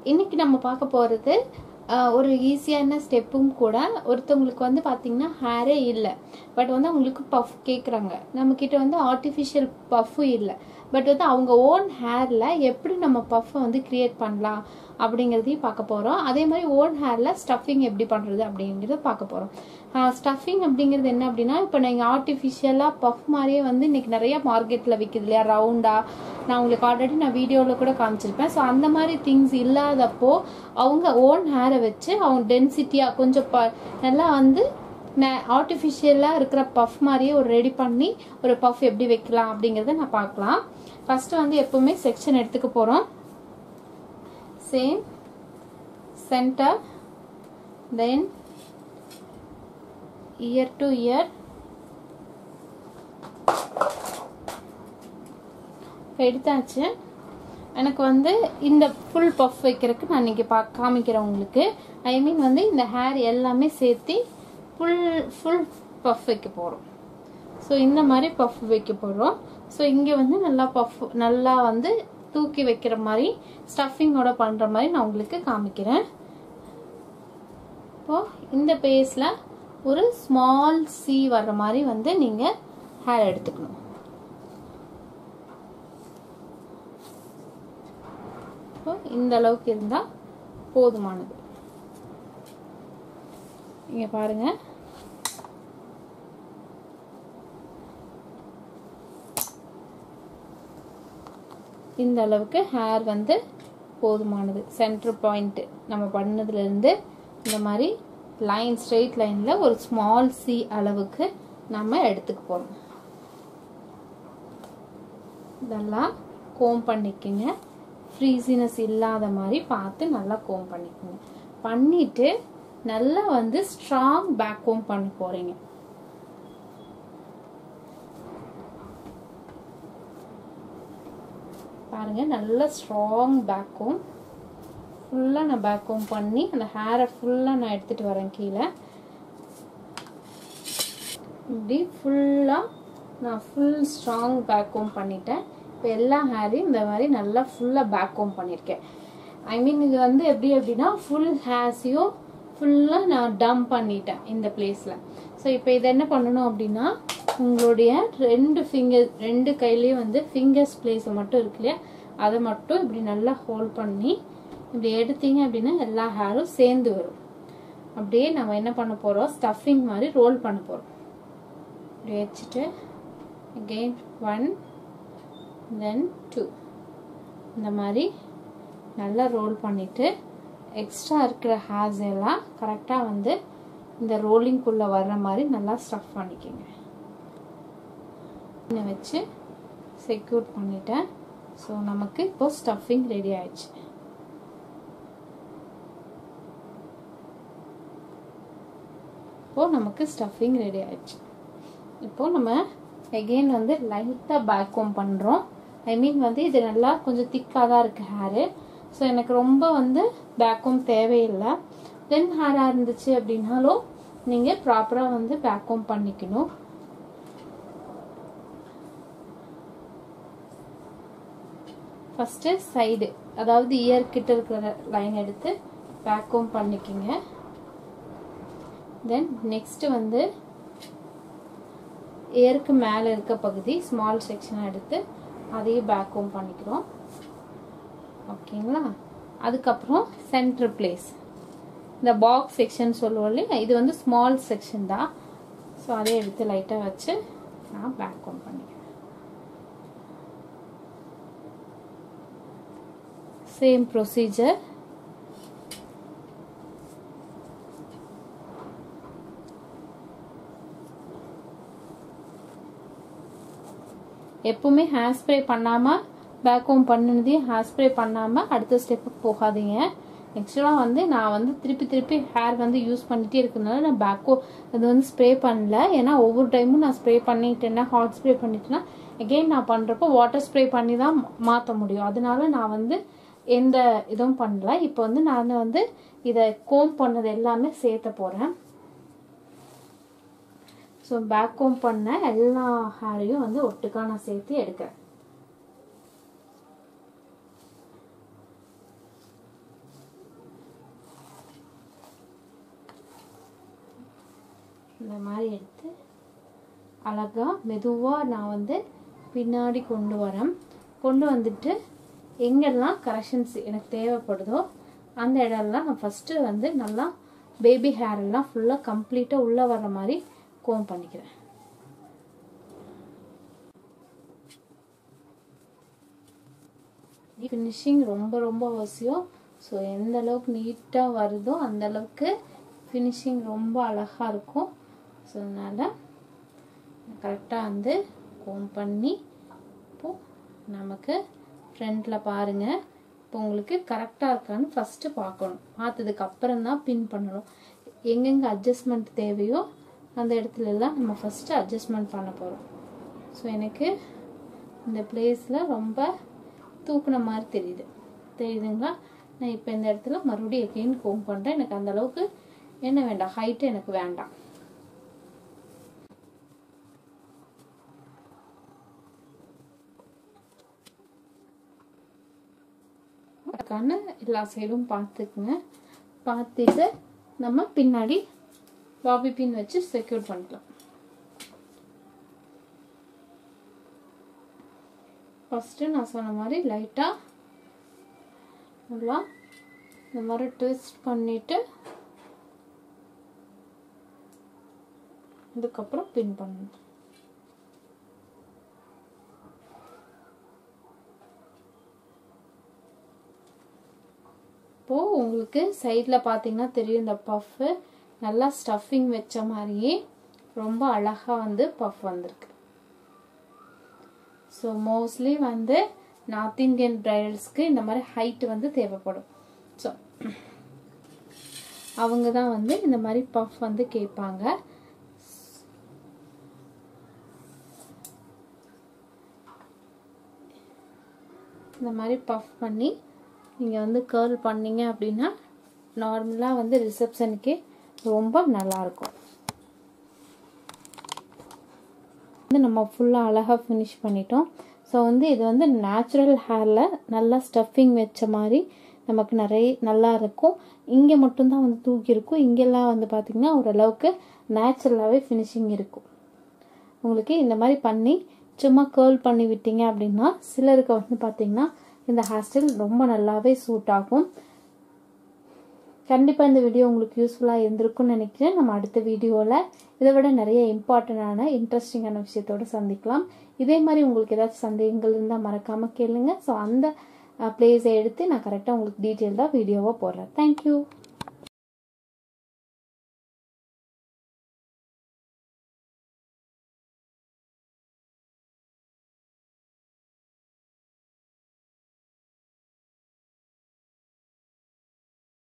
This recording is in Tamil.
இன்னைக்கு நம்ம பார்க்க போகிறது ஒரு ஈஸியான ஸ்டெப்பும் கூட ஒருத்தவங்களுக்கு வந்து பார்த்திங்கன்னா ஹேரே இல்லை பட் வந்து அவங்களுக்கு பஃப் கேட்குறாங்க நம்மக்கிட்ட வந்து ஆர்டிஃபிஷியல் பஃப்பும் இல்லை பட் வந்து அவங்க ஓன் ஹேரில் எப்படி நம்ம பஃப்பை வந்து க்ரியேட் பண்ணலாம் அப்படிங்கிறதையும் பார்க்க போகிறோம் அதே மாதிரி ஓன் ஹேரில் ஸ்டஃபிங் எப்படி பண்ணுறது அப்படிங்கிறத பார்க்க போகிறோம் ஸ்டஃபிங் அப்படிங்கிறது என்ன அப்படின்னா இப்போ நீங்கள் ஆர்டிஃபிஷியலாக பஃப் மாதிரியே வந்து இன்றைக்கி நிறைய மார்க்கெட்டில் விற்கிது இல்லையா ரவுண்டாக நான் உங்களுக்கு ஆல்ரெடி நான் வீடியோவில் கூட காமிச்சிருப்பேன் ஸோ அந்த மாதிரி திங்ஸ் இல்லாதப்போ அவங்க ஓன் ஹேரை வச்சு அவங்க டென்சிட்டியாக கொஞ்சம் ப நல்லா வந்து ஆர்டிஃபிஷியலாக இருக்கிற பஃப் மாதிரியே ஒரு ரெடி பண்ணி ஒரு பஃப் எப்படி வைக்கலாம் அப்படிங்கிறத நான் பார்க்கலாம் ஃபஸ்ட்டு வந்து எப்போவுமே செக்ஷன் எடுத்துக்க போகிறோம் same centre then year to year எடுத்தாச்சு எனக்கு வந்து இந்த ஃபுல் பஃப் வைக்கிறதுக்கு நான் இன்றைக்கி பா காமிக்கிறேன் உங்களுக்கு ஐ மீன் வந்து இந்த ஹேர் எல்லாமே சேர்த்து ஃபுல் ஃபுல் பஃப் வைக்க போகிறோம் ஸோ இந்த மாதிரி பஃப் வைக்க போகிறோம் ஸோ இங்கே வந்து நல்லா பஃப் நல்லா வந்து தூக்கி வைக்கிற மாதிரி ஸ்டஃபிங்கோட பண்ணுற மாதிரி நான் உங்களுக்கு காமிக்கிறேன் இப்போது இந்த பேஸில் ஒரு ஸ்மால் சி வர்ற மாதிரி வந்து நீங்கள் ஹேர் எடுத்துக்கணும் இப்போ இந்த அளவுக்கு இருந்தால் போதுமானது இங்கே பாருங்க இந்த அளவுக்கு ஹேர் வந்து போதுமானது சென்டர் பாயிண்ட் நம்ம பண்ணதுலேருந்து இந்த மாதிரி லைன் ஸ்ட்ரெயிட் லைனில் ஒரு ஸ்மால் சி அளவுக்கு நம்ம எடுத்துக்க போகிறோம் இதெல்லாம் கோம் பண்ணிக்கோங்க ஃப்ரீசினஸ் இல்லாத மாதிரி பார்த்து நல்லா கோம் பண்ணிக்கோங்க பண்ணிட்டு நல்லா வந்து ஸ்ட்ராங் பேக் கோம் பண்ண போகிறீங்க பாருங்க நல்ல ஸ்ட்ராங் பேக் கோம் ஃபுல்லாக நான் பேக் கோம் பண்ணி அந்த ஹேரை ஃபுல்லாக நான் எடுத்துகிட்டு வரேன் கீழே இப்படி ஃபுல்லாக நான் ஃபுல் ஸ்ட்ராங் பேக் கோம் பண்ணிட்டேன் இப்போ எல்லா ஹேரையும் இந்த மாதிரி நல்லா ஃபுல்லாக பேக் கோம் பண்ணியிருக்கேன் ஐ மீன் இது வந்து எப்படி அப்படின்னா ஃபுல் ஹேர்ஸையும் ஃபுல்லாக நான் டம்ப் பண்ணிட்டேன் இந்த பிளேஸில் ஸோ இப்போ இதை என்ன பண்ணணும் அப்படின்னா உங்களுடைய ரெண்டு ஃபிங்கர் ரெண்டு கையிலையும் வந்து ஃபிங்கர்ஸ் பிளேஸை மட்டும் இருக்கு இல்லையா அதை மட்டும் இப்படி நல்லா ஹோல்ட் பண்ணி இப்படி எடுத்தீங்க அப்படின்னா எல்லா ஹேரும் சேர்ந்து வரும் அப்படியே நம்ம என்ன பண்ண போகிறோம் ஸ்டஃபிங் மாதிரி ரோல் பண்ண போகிறோம் இப்படி வச்சுட்டு அகெயின் ஒன் தென் டூ இந்த மாதிரி நல்லா ரோல் பண்ணிவிட்டு எக்ஸ்ட்ரா இருக்கிற ஹேர்ஸ் எல்லாம் கரெக்டாக வந்து இந்த ரோலிங்குள்ளே வர்ற மாதிரி நல்லா ஸ்டஃப் பண்ணிக்கோங்க வச்சு செக்யூர் பண்ணிட்டேன் ஸோ நமக்கு இப்போ ஸ்டஃபிங் ரெடி ஆயிடுச்சு இப்போது நமக்கு ஸ்டஃபிங் ரெடி ஆயிடுச்சு இப்போது நம்ம எகெயின் வந்து லைட்டாக பேக் கோம் பண்ணுறோம் ஐ மீன் வந்து இது நல்லா கொஞ்சம் திக்காக தான் இருக்குது ஹேரு ஸோ எனக்கு ரொம்ப வந்து பேக்கும் தேவையில்லை தென் ஹேராக இருந்துச்சு அப்படின்னாலும் நீங்கள் ப்ராப்பராக வந்து பேக்கும் பண்ணிக்கணும் ஃபஸ்ட்டு சைடு அதாவது இயர் கிட்ட இருக்கிற லைன் எடுத்து பேக்கும் பண்ணிக்கோங்க தென் நெக்ஸ்ட்டு வந்து இயருக்கு மேலே இருக்க பகுதி ஸ்மால் செக்ஷனை எடுத்து அதையும் பேக்கும் பண்ணிக்கிறோம் ஓகேங்களா அதுக்கப்புறம் சென்டர் பிளேஸ் இந்த பாக்ஸ் செக்ஷன் சொல்லுவோம் இல்லையா இது வந்து ஸ்மால் செக்ஷன் தான் ஸோ அதை எடுத்து லைட்டாக வச்சு நான் பேக் ஒன் பண்ணிக்கிறேன் சேம் ப்ரொசீஜர் எப்பவுமே ஹேர் ஸ்ப்ரே பண்ணாமல் பேக் ஹோம் பண்ணினதையும் ஹேர் ஸ்ப்ரே பண்ணாமல் அடுத்த ஸ்டெப்புக்கு போகாதீங்க ஆக்சுவலாக வந்து நான் வந்து திருப்பி திருப்பி ஹேர் வந்து யூஸ் பண்ணிகிட்டே இருக்கிறதுனால நான் பேக்கோ அது வந்து ஸ்ப்ரே பண்ணல ஏன்னா ஒவ்வொரு டைமும் நான் ஸ்ப்ரே பண்ணிட்டேன்னா ஹாட் ஸ்ப்ரே பண்ணிட்டேன்னா எகெயின் நான் பண்ணுறப்போ வாட்டர் ஸ்ப்ரே பண்ணி தான் மாற்ற முடியும் அதனால நான் வந்து எந்த இதுவும் பண்ணல இப்போ வந்து நான் வந்து இதை கோம் பண்ணது எல்லாமே சேர்த்த போகிறேன் ஸோ பேக் கோம் பண்ண எல்லா ஹேரையும் வந்து ஒட்டுக்கா நான் சேர்த்து எடுக்கிறேன் இந்த மாதிரி எடுத்து அழகாக மெதுவாக நான் வந்து பின்னாடி கொண்டு வரேன் கொண்டு வந்துட்டு எங்கெல்லாம் கரெக்ஷன்ஸ் எனக்கு தேவைப்படுதோ அந்த இடம்லாம் நான் ஃபஸ்ட்டு வந்து நல்லா பேபி ஹேர் எல்லாம் ஃபுல்லாக கம்ப்ளீட்டாக உள்ளே வர்ற மாதிரி கோம் பண்ணிக்கிறேன் ஃபினிஷிங் ரொம்ப ரொம்ப அவசியம் ஸோ எந்த அளவுக்கு நீட்டாக வருதோ அந்த அளவுக்கு ஃபினிஷிங் ரொம்ப அழகாக இருக்கும் ஸோ அதனால் கரெக்டாக வந்து கோம் பண்ணி இப்போது நமக்கு ஃப்ரண்ட்டில் பாருங்கள் இப்போ உங்களுக்கு கரெக்டாக இருக்கான்னு ஃபஸ்ட்டு பார்க்கணும் பார்த்ததுக்கு அப்புறம் தான் பின் பண்ணணும் எங்கெங்கே அட்ஜஸ்ட்மெண்ட் தேவையோ அந்த இடத்துல எல்லாம் நம்ம ஃபஸ்ட்டு அட்ஜஸ்ட்மெண்ட் பண்ண போகிறோம் ஸோ எனக்கு இந்த பிளேஸில் ரொம்ப தூக்குன மாதிரி தெரியுது தெரியுதுங்களா நான் இப்போ இந்த இடத்துல மறுபடியும் எகெயின் கோம் பண்ணுறேன் எனக்கு அந்த அளவுக்கு என்ன வேண்டாம் ஹைட்டு எனக்கு வேண்டாம் அதுக்கான எல்லா சைடும் பார்த்துக்குங்க பார்த்துட்டு நம்ம பின்னாடி பாபி பின் வச்சு செக்யூர் பண்ணிக்கலாம் ஃபஸ்ட்டு நான் சொன்ன மாதிரி லைட்டாக நல்லா இந்த மாதிரி ட்விஸ்ட் பண்ணிவிட்டு இதுக்கப்புறம் பின் பண்ணணும் இப்போது உங்களுக்கு சைடில் பார்த்தீங்கன்னா தெரியும் இந்த பஃப்பு நல்லா ஸ்டஃபிங் வச்ச மாதிரியே ரொம்ப அழகாக வந்து பஃப் வந்திருக்கு ஸோ மோஸ்ட்லி வந்து நார்த் இந்தியன் பிரைடல்ஸ்க்கு இந்த மாதிரி ஹைட் வந்து தேவைப்படும் ஸோ அவங்க தான் வந்து இந்த மாதிரி பஃப் வந்து கேட்பாங்க இந்த மாதிரி பஃப் பண்ணி நீங்கள் வந்து கேர்ள் பண்ணீங்க அப்படின்னா நார்மலாக வந்து ரிசப்ஷனுக்கு ரொம்ப நல்லாயிருக்கும் வந்து நம்ம ஃபுல்லாக அழகாக ஃபினிஷ் பண்ணிட்டோம் ஸோ வந்து இது வந்து நேச்சுரல் ஹேரில் நல்லா ஸ்டஃபிங் வச்ச மாதிரி நமக்கு நிறைய நல்லா இருக்கும் இங்கே மட்டும்தான் வந்து தூக்கி இருக்கும் இங்கெல்லாம் வந்து பார்த்திங்கன்னா ஓரளவுக்கு நேச்சுரலாகவே ஃபினிஷிங் இருக்கும் உங்களுக்கு இந்த மாதிரி பண்ணி சும்மா கேர்ள் பண்ணி விட்டீங்க அப்படின்னா சிலருக்கு வந்து பார்த்திங்கன்னா இந்த ஹேர் ஸ்டைல் ரொம்ப நல்லாவே சூட் ஆகும் கண்டிப்பாக இந்த வீடியோ உங்களுக்கு யூஸ்ஃபுல்லாக இருந்திருக்கும்னு நினைக்கிறேன் நம்ம அடுத்த வீடியோவில் இதை விட நிறைய இம்பார்ட்டண்டான இன்ட்ரெஸ்டிங்கான விஷயத்தோடு சந்திக்கலாம் இதே மாதிரி உங்களுக்கு ஏதாச்சும் சந்தேகங்கள் இருந்தால் மறக்காமல் கேளுங்க ஸோ அந்த பிளேஸை எடுத்து நான் கரெக்டாக உங்களுக்கு டீட்டெயில்டாக வீடியோவாக போடுறேன் தேங்க்யூ